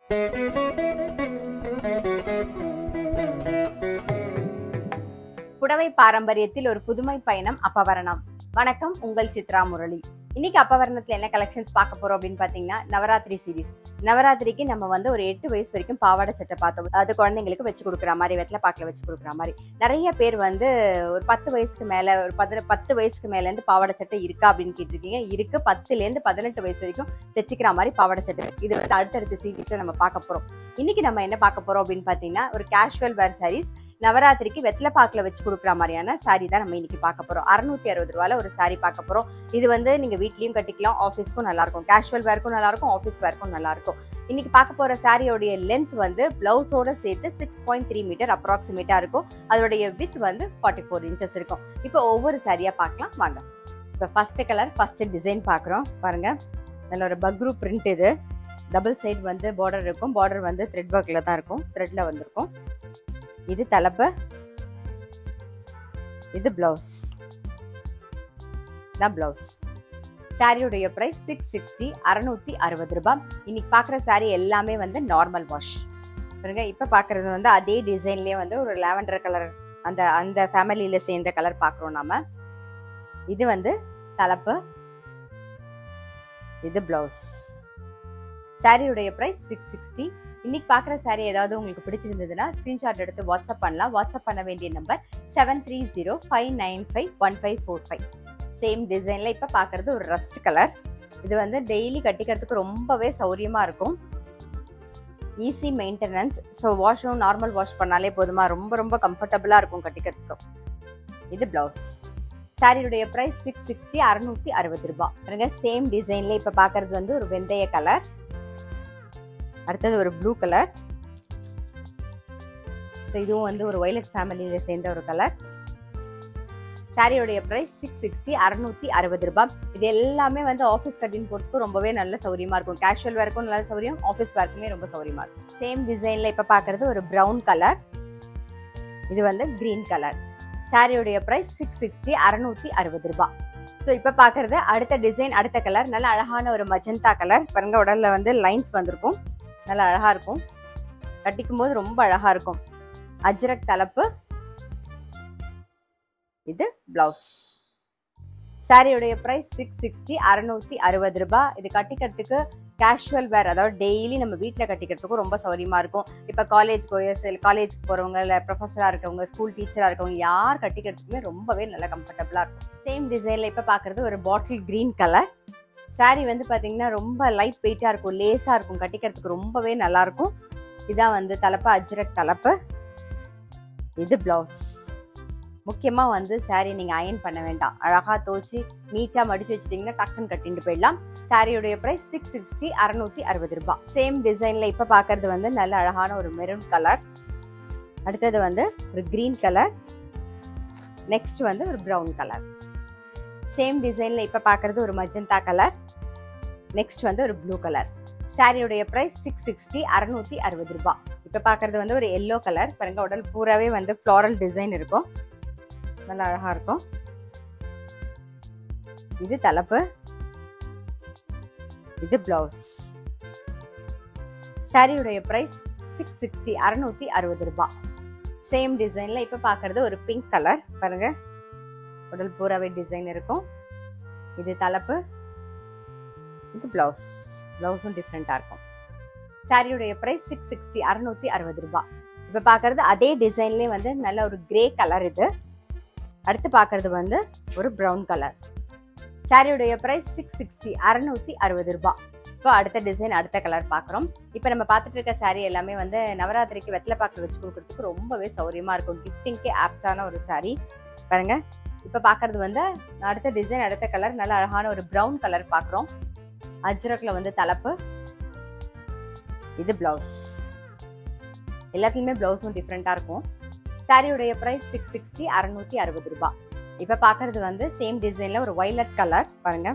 புடவை பாரம்பரியத்தில் ஒரு புதுமை பயணம் அப்பவரணம் வணக்கம் உங்கள் சித்ரா முரளி இன்னைக்கு அப்பவரணத்துல என்ன கலெக்ஷன்ஸ் பார்க்க போறோம் அப்படின்னு பாத்தீங்கன்னா நவராத்திரி சீரிஸ் நவராத்திரிக்கு நம்ம வந்து ஒரு எட்டு வயசு வரைக்கும் பாவாடை சட்டை பார்த்தோம் அது குழந்தைங்களுக்கு வச்சு கொடுக்குற மாதிரி வெத்தலை பாக்கில் வச்சு கொடுக்குற மாதிரி நிறைய பேர் வந்து ஒரு பத்து வயசுக்கு மேல ஒரு பதின பத்து வயசுக்கு மேல இருந்து பாவாடை சட்டை இருக்கா அப்படின்னு கேட்டிருக்கீங்க இருக்கு பத்துல இருந்து பதினெட்டு வயசு வரைக்கும் தைச்சிக்கிற மாதிரி பாவாடை சட்டை இது வந்து அடுத்தடுத்த சீரீஸ்ல நம்ம பார்க்க போறோம் இன்னைக்கு நம்ம என்ன பார்க்க போறோம் அப்படின்னு பாத்தீங்கன்னா ஒரு கேஷுவல் வேர் சாரீஸ் நவராத்திரிக்கு வெத்தலை பாக்கில் வச்சு கொடுக்குற மாதிரியான சாரி தான் நம்ம இன்னைக்கு பார்க்க போறோம் அறுநூத்தி அறுபது ரூபால ஒரு சாரி பார்க்க போறோம் இது வந்து நீங்க வீட்லயும் கட்டிக்கலாம் ஆஃபீஸ்க்கும் நல்லா இருக்கும் கேஷுவல் வேர்க்கும் நல்லா இருக்கும் ஆஃபீஸ் வேர்க்கும் நல்லா இருக்கும் இன்னைக்கு பார்க்க போற சாரியோடைய லென்த் வந்து பிளவுஸோட சேர்த்து சிக்ஸ் பாயிண்ட் த்ரீ மீட்டர் அப்ராக்சிமேட்டா இருக்கும் அதோடைய வித் வந்து ஃபார்ட்டி ஃபோர் இன்ச்சஸ் இருக்கும் இப்போ ஒவ்வொரு சாரியா பார்க்கலாம் வாங்க இப்போ ஃபர்ஸ்ட் கலர் ஃபர்ஸ்ட் டிசைன் பார்க்குறோம் பாருங்க நல்ல ஒரு பக்ரூ பிரிண்ட் இது டபுள் சைடு வந்து பார்டர் இருக்கும் பார்டர் வந்து த்ரெட் ஒர்க்கில் தான் இருக்கும் த்ரெட்டில் வந்திருக்கும் இது தலைப்பு இது பிளவுஸ் தான் பிளவுஸ் சாரியுடைய ப்ரைஸ் சிக்ஸ் சிக்ஸ்டி அறநூற்றி அறுபது ரூபாய் இன்னைக்கு பார்க்குற சாரி எல்லாமே வந்து நார்மல் வாஷ் பாருங்க இப்போ பார்க்குறது வந்து அதே டிசைன்லேயே வந்து ஒரு லாவெண்டர் கலர் அந்த அந்த ஃபேமிலியில் சேர்ந்த கலர் பார்க்குறோம் நாம இது வந்து தலைப்பு இது பிளவுஸ் சாரியுடைய ப்ரைஸ் சிக்ஸ் சிக்ஸ்டி இன்னைக்கு பார்க்குற சாரி ஏதாவது உங்களுக்கு பிடிச்சிருந்ததுன்னா ஸ்க்ரீன்ஷாட் எடுத்து வாட்ஸ்அப் பண்ணலாம் வாட்ஸ்அப் பண்ண வேண்டிய number seven three zero five nine five one five four five same டிசைனில் இப்போ பார்க்குறது ஒரு ரஸ்ட் கலர் இது வந்து டெய்லி கட்டிக்கிறதுக்கு ரொம்பவே சௌரியமாக இருக்கும் ஈஸி மெயின்டெனன்ஸ் ஸோ வாஷும் நார்மல் வாஷ் பண்ணாலே போதுமா ரொம்ப ரொம்ப கம்ஃபர்டபுளாக இருக்கும் கட்டிக்கிறதுக்கும் இது ப்ளவுஸ் சாரியுடைய ப்ரைஸ் சிக்ஸ் சிக்ஸ்டி அறுநூத்தி அறுபது ரூபாய் பாருங்க சேம் டிசைன்ல இப்போ பார்க்கறது வந்து ஒரு வெந்தய கலர் அடுத்தது ஒரு ப்ளூ கலர் இதுவும் வந்து ஒரு வயலட் ஃபேமிலியில சேர்ந்த ஒரு கலர் சாரியோடைய ப்ரைஸ் சிக்ஸ் சிக்ஸ்டி அறுநூத்தி அறுபது ரூபாய் இது எல்லாமே வந்து ஆஃபீஸ் கட்டின் போட்டுக்கும் ரொம்பவே நல்ல சௌரியமா இருக்கும் கேஷுவல் வேர்க்கும் நல்ல சௌரியம் ஆஃபீஸ் வேர்க்குமே ரொம்ப சௌரியமா இருக்கும் சேம் டிசைன்ல இப்ப பாக்குறது ஒரு ப்ரௌன் கலர் இது வந்து கிரீன் கலர் சாரியோடைய ப்ரைஸ் சிக்ஸ் சிக்ஸ்டி அறுநூத்தி அறுபது ரூபாய் ஸோ இப்போ பார்க்குறது அடுத்த டிசைன் அடுத்த கலர் நல்ல அழகான ஒரு மஜந்தா கலர் பாருங்க உடல்ல வந்து லைன்ஸ் வந்திருக்கும் நல்லா அழகா இருக்கும் கட்டிக்கும் போது ரொம்ப அழகா இருக்கும் அஜ்ரக் தலைப்பு இது பிளவுஸ் சாரியுடைய ப்ரைஸ் சிக்ஸ் சிக்ஸ்டி அறுநூத்தி அறுபது ரூபாய் இது கட்டிக்கிறதுக்கு கேஷுவல் வேர் அதாவது டெய்லி நம்ம வீட்டில் கட்டிக்கிறதுக்கும் ரொம்ப சௌரியமா இருக்கும் இப்போ காலேஜ் கோயர்ஸ் காலேஜுக்கு போகிறவங்க இல்லை ப்ரொஃபஸராக இருக்கவங்க ஸ்கூல் டீச்சராக இருக்கவங்க யார் கட்டிக்கிறதுக்குமே ரொம்பவே நல்லா கம்ஃபர்டபுளாக இருக்கும் சேம் டிசைனில் இப்போ பார்க்குறது ஒரு பாட்டில் க்ரீன் கலர் சாரி வந்து பார்த்தீங்கன்னா ரொம்ப லைட் வெயிட்டாக இருக்கும் லேஸாக இருக்கும் கட்டிக்கிறதுக்கு ரொம்பவே நல்லாயிருக்கும் இதான் வந்து தலைப்பு அஜ்ரக் தலைப்பு இது பிளவுஸ் முக்கியமாக வந்து சாரீ நீங்கள் அயன் பண்ண வேண்டாம் அழகாக தோச்சி நீட்டாக மடிச்சு வச்சிட்டிங்கன்னா டக்குன்னு கட்டிட்டு போயிடலாம் சாரியுடைய ப்ரைஸ் சிக்ஸ் சிக்ஸ்டி அறநூற்றி அறுபது ரூபாய் சேம் டிசைனில் இப்போ பார்க்கறது வந்து நல்ல அழகான ஒரு மெரூன் கலர் அடுத்தது வந்து ஒரு க்ரீன் கலர் நெக்ஸ்ட் வந்து ஒரு ப்ரௌன் கலர் சேம் டிசைனில் இப்போ பார்க்குறது ஒரு மஜந்தா கலர் நெக்ஸ்ட் வந்து ஒரு ப்ளூ கலர் சாரியுடைய ப்ரைஸ் சிக்ஸ் சிக்ஸ்டி அறநூற்றி அறுபது ரூபாய் இப்போ பார்க்குறது வந்து ஒரு எல்லோ கலர் பாருங்க உடல் பூராவே வந்து ஃப்ளாரல் டிசைன் இருக்கும் நல்லா அழகாக இருக்கும் இது தலைப்பு இது பிளவுஸ் சாரியுடைய ப்ரைஸ் சிக்ஸ் சிக்ஸ்டி அறநூற்றி அறுபது ரூபாய் சேம் டிசைனில் இப்போ பார்க்குறது ஒரு பிங்க் கலர் பாருங்க உடல் பூராவே டிசைன் இருக்கும் இது தலைப்பு இது பிளவுஸ் பிளவுஸும் டிஃப்ரெண்ட்டாக இருக்கும் சாரியுடைய ப்ரைஸ் சிக்ஸ் சிக்ஸ்டி அறுநூத்தி அறுபது ரூபாய் இப்போ பார்க்கறது அதே டிசைன்லேயே வந்து நல்ல ஒரு கிரே கலர் இது அடுத்து பார்க்கறது வந்து ஒரு ப்ரௌன் கலர் சாரியுடைய ப்ரைஸ் சிக்ஸ் சிக்ஸ்டி அறுநூத்தி அறுபது ரூபாய் இப்போ அடுத்த டிசைன் அடுத்த கலர் பார்க்குறோம் இப்போ நம்ம பார்த்துட்டு இருக்க சாரி எல்லாமே வந்து நவராத்திரிக்கு வெத்தலை பாக்கு வச்சு கொடுக்கறதுக்கு ரொம்பவே சௌரியமா இருக்கும் கிஃப்டிங்க்கே ஆப்டான ஒரு சாரி பாருங்க இப்போ பார்க்கறது வந்து அடுத்த டிசைன் அடுத்த கலர் நல்ல அழகான ஒரு ப்ரௌன் கலர் பார்க்குறோம் அஜ்ரக்ல வந்து தலைப்பு இது பிளவுஸ் எல்லாத்துலேயுமே பிளவுஸும் டிஃப்ரெண்ட்டாக இருக்கும் சாரியுடைய ப்ரைஸ் சிக்ஸ் சிக்ஸ்டி அறநூற்றி அறுபது ரூபாய் இப்போ பார்க்கறது வந்து சேம் டிசைனில் ஒரு வைலட் கலர் பாருங்க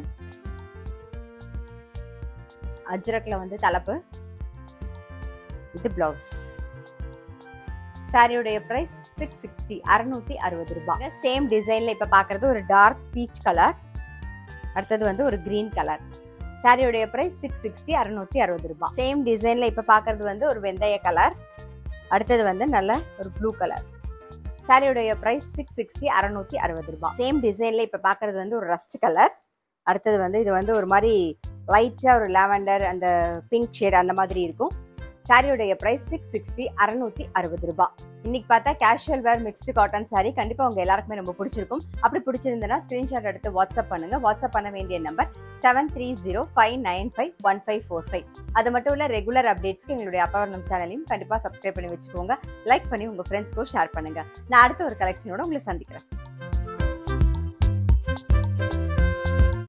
அஜ்ரக்ல வந்து தலைப்பு இது பிளவுஸ் சாரியுடைய ப்ரைஸ் சிக்ஸ் சிக்ஸ்டி அறநூற்றி அறுபது ரூபாய் சேம் டிசைனில் இப்போ பார்க்குறது ஒரு டார்க் பீச் கலர் அடுத்தது வந்து ஒரு க்ரீன் கலர் சாரியோடைய பிரைஸ் சிக்ஸ் சிக்ஸ்டி அறுநூத்தி அறுபது ரூபாய் சேம் டிசைன்ல இப்ப பாக்குறது வந்து ஒரு வெந்தய கலர் அடுத்தது வந்து நல்ல ஒரு ப்ளூ கலர் சாரியோடைய பிரைஸ் சிக்ஸ் சிக்ஸ்டி அறுநூத்தி அறுபது ரூபாய் சேம் டிசைன்ல இப்ப பாக்குறது வந்து ஒரு ரஸ்ட் கலர் அடுத்தது வந்து இது வந்து ஒரு மாதிரி லைட்டா ஒரு லாவெண்டர் அந்த பிங்க் ஷேட் அந்த மாதிரி இருக்கும் சாரியோடைய பிரைஸ் சிக்ஸ் சிக்ஸ்டி அறுநூத்தி அறுபது ரூபாய் இன்னைக்கு பார்த்தா casual wear mixed cotton sari கண்டிப்பா உங்க எல்லாருக்குமே ரொம்ப பிடிச்சிருக்கும் அப்படி பிடிச்சிருந்தனா ஸ்கிரீன்ஷாட் எடுத்து வாட்ஸ்அப் பண்ணுங்க வாட்ஸ்அப் பண்ண வேண்டிய number seven three zero five nine five one five four five அது மட்டும் இல்ல ரெகுலர் அப்டேட்ஸ்க்கு எங்களுடைய அப்பவர்ணம் சேனலையும் கண்டிப்பா சப்ஸ்கிரைப் பண்ணி வச்சுக்கோங்க லைக் பண்ணி உங்க ஃப்ரெண்ட்ஸ்க்கும் ஷேர் பண்ணுங்க நான் அடுத்த ஒரு கலெக்ஷனோட உங்களை சந்திக்கிறேன்